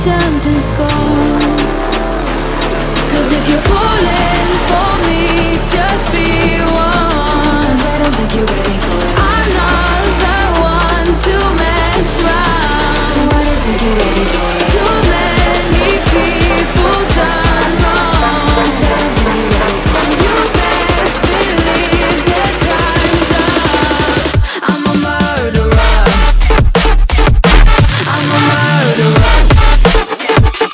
sentence gone. Cause if you're falling for me, just be one. Cause I don't think you're ready for it. I'm not the one to mess around. I don't think you're ready for it. Too many people done wrong. Cause I don't think you're ready for it. You best believe that time's up. I'm a murderer. I'm a murderer.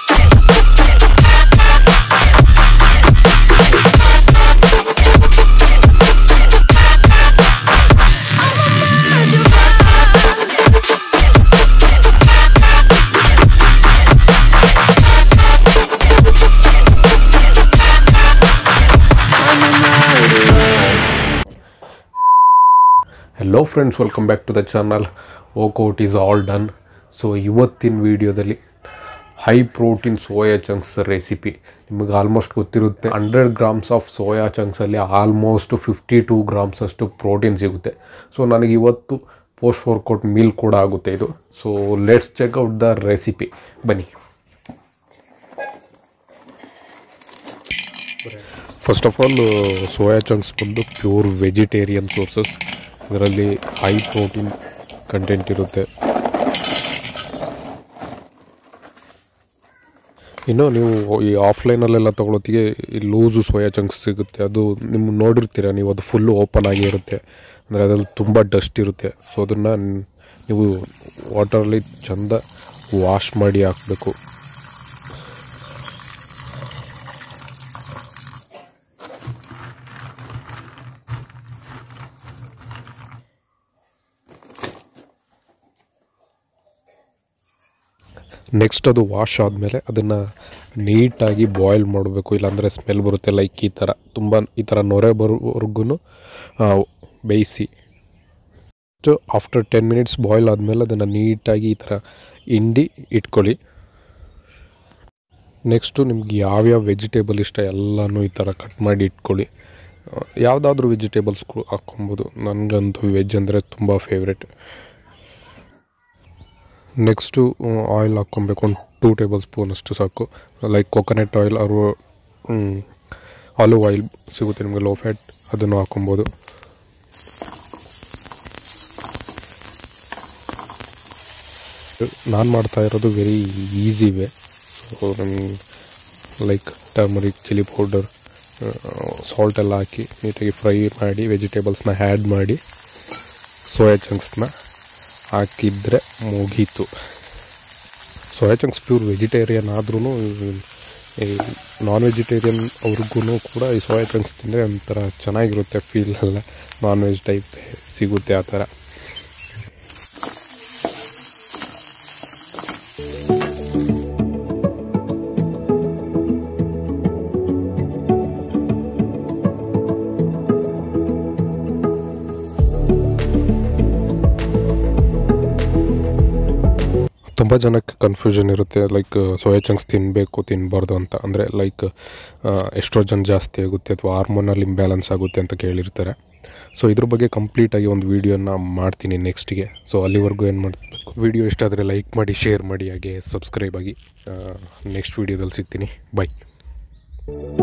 Hello friends welcome back to the channel workout is all done so ಇವತ್ತಿನ ವೀಡಿಯೋದಲ್ಲಿ high protein soya chunks recipe ನಿಮಗೆ almost ಗೊತ್ತಿರುತ್ತೆ hundred grams of soya ಚಂಕ್ಸಲ್ಲಿ almost fifty two grams ಅಷ್ಟು protein ಸಿಗುತ್ತೆ so ನನಗೆ ಇವತ್ತು post workout meal ಕೂಡ ಆಗುತ್ತೆ ಇದು so let's check out the recipe ಬನ್ನಿ first of all soya chunks ಬಂದು ಪ್ಯೂರ್ ವೆಜಿಟೇರಿಯನ್ ಸೋರ್ಸಸ್ ಇದರಲ್ಲಿ ಹೈ ಪ್ರೋಟೀನ್ ಕಂಟೆಂಟ್ ಇರುತ್ತೆ ಇನ್ನು ನೀವು ಈ ಆಫ್ಲೈನಲ್ಲೆಲ್ಲ ತೊಗೊಳೋತ್ತಿಗೆ ಈ ಲೂಸು ಸೋಯಾ ಚಂಕ್ಸ್ ಸಿಗುತ್ತೆ ಅದು ನಿಮ್ಮ ನೋಡಿರ್ತೀರ ನೀವು ಅದು ಫುಲ್ಲು ಓಪನ್ ಆಗಿ ಇರುತ್ತೆ ಅಂದರೆ ಅದರಲ್ಲಿ ತುಂಬ ಡಸ್ಟ್ ಇರುತ್ತೆ ಸೊ ಅದನ್ನು ನೀವು ವಾಟರಲ್ಲಿ ಚೆಂದ ವಾಶ್ ಮಾಡಿ ಹಾಕಬೇಕು ನೆಕ್ಸ್ಟ್ ಅದು ವಾಶ್ ಆದಮೇಲೆ ಅದನ್ನು ನೀಟಾಗಿ ಬಾಯ್ಲ್ ಮಾಡಬೇಕು ಇಲ್ಲಾಂದರೆ ಸ್ಮೆಲ್ ಬರುತ್ತೆ ಲೈಕ್ ಈ ಥರ ತುಂಬ ಈ ಥರ ನೊರೆ ಬರೋವರೆಗೂ ಬೇಯಿಸಿ ಆಫ್ಟರ್ ಟೆನ್ ಮಿನಿಟ್ಸ್ ಬಾಯ್ಲ್ ಆದಮೇಲೆ ಅದನ್ನು ನೀಟಾಗಿ ಈ ಥರ ಹಿಂಡಿ ಇಟ್ಕೊಳ್ಳಿ ನೆಕ್ಸ್ಟು ನಿಮ್ಗೆ ಯಾವ್ಯಾವ ವೆಜಿಟೇಬಲ್ ಇಷ್ಟ ಎಲ್ಲನೂ ಈ ಥರ ಕಟ್ ಮಾಡಿ ಇಟ್ಕೊಳ್ಳಿ ಯಾವುದಾದ್ರೂ ವೆಜಿಟೇಬಲ್ಸ್ ಹಾಕ್ಕೊಬೋದು ನನಗಂತೂ ವೆಜ್ ಅಂದರೆ ತುಂಬ ಫೇವ್ರೆಟ್ ನೆಕ್ಸ್ಟು ಆಯಿಲ್ ಹಾಕ್ಕೊಬೇಕು ಒಂದು ಟೂ ಟೇಬಲ್ ಸ್ಪೂನ್ ಅಷ್ಟು ಸಾಕು ಲೈಕ್ ಕೊಕೊನೆಟ್ ಆಯಿಲ್ ಅವರು ಆಲಿವ್ ಆಯಿಲ್ ಸಿಗುತ್ತೆ ನಿಮಗೆ ಲೋ ಫ್ಯಾಟ್ ಅದನ್ನು ಹಾಕ್ಕೊಬೋದು ನಾನು ಮಾಡ್ತಾ ಇರೋದು ವೆರಿ ಈಸಿ ವೇ ಸೊ ನಮಗೆ like turmeric chilli powder salt ಎಲ್ಲ ಹಾಕಿ ನೀಟಾಗಿ ಫ್ರೈ ಮಾಡಿ ವೆಜಿಟೇಬಲ್ಸ್ನ ಆ್ಯಡ್ ಮಾಡಿ ಸೋಯಾ ಚಂಕ್ಸ್ನ ಹಾಕಿದರೆ ಮುಗೀತು ಸೋಯಾ ಚಂಕ್ಸ್ ಪ್ಯೂರ್ ವೆಜಿಟೇರಿಯನ್ ಆದ್ರೂ ನಾನ್ ವೆಜಿಟೇರಿಯನ್ ಅವ್ರಿಗೂ ಕೂಡ ಈ ಸೋಯಾ ಚಂಕ್ಸ್ ತಿಂದರೆ ಒಂಥರ ಚೆನ್ನಾಗಿರುತ್ತೆ ಫೀಲ್ ಎಲ್ಲ ನಾನ್ ವೆಜ್ ಟೈಪ್ ಸಿಗುತ್ತೆ ಆ ಥರ ತುಂಬ ಜನಕ್ಕೆ ಕನ್ಫ್ಯೂಷನ್ ಇರುತ್ತೆ ಲೈಕ್ ಸೋಯಾ ಚಂಕ್ಸ್ ತಿನ್ನಬೇಕು ತಿನ್ನಬಾರ್ದು ಅಂತ ಅಂದರೆ ಲೈಕ್ ಎಸ್ಟ್ರೋಜನ್ ಜಾಸ್ತಿ ಆಗುತ್ತೆ ಅಥವಾ ಹಾರ್ಮೋನಲ್ ಇಂಬ್ಯಾಲೆನ್ಸ್ ಆಗುತ್ತೆ ಅಂತ ಕೇಳಿರ್ತಾರೆ ಸೊ ಇದ್ರ ಬಗ್ಗೆ ಕಂಪ್ಲೀಟಾಗಿ ಒಂದು ವೀಡಿಯೋನ ಮಾಡ್ತೀನಿ ನೆಕ್ಸ್ಟಿಗೆ ಸೊ ಅಲ್ಲಿವರೆಗೂ ಏನು ಮಾಡಬೇಕು ವೀಡಿಯೋ ಇಷ್ಟ ಆದರೆ ಲೈಕ್ ಮಾಡಿ ಶೇರ್ ಮಾಡಿ ಹಾಗೆ ಸಬ್ಸ್ಕ್ರೈಬ್ ಆಗಿ ನೆಕ್ಸ್ಟ್ ವೀಡಿಯೋದಲ್ಲಿ ಸಿಗ್ತೀನಿ ಬಾಯ್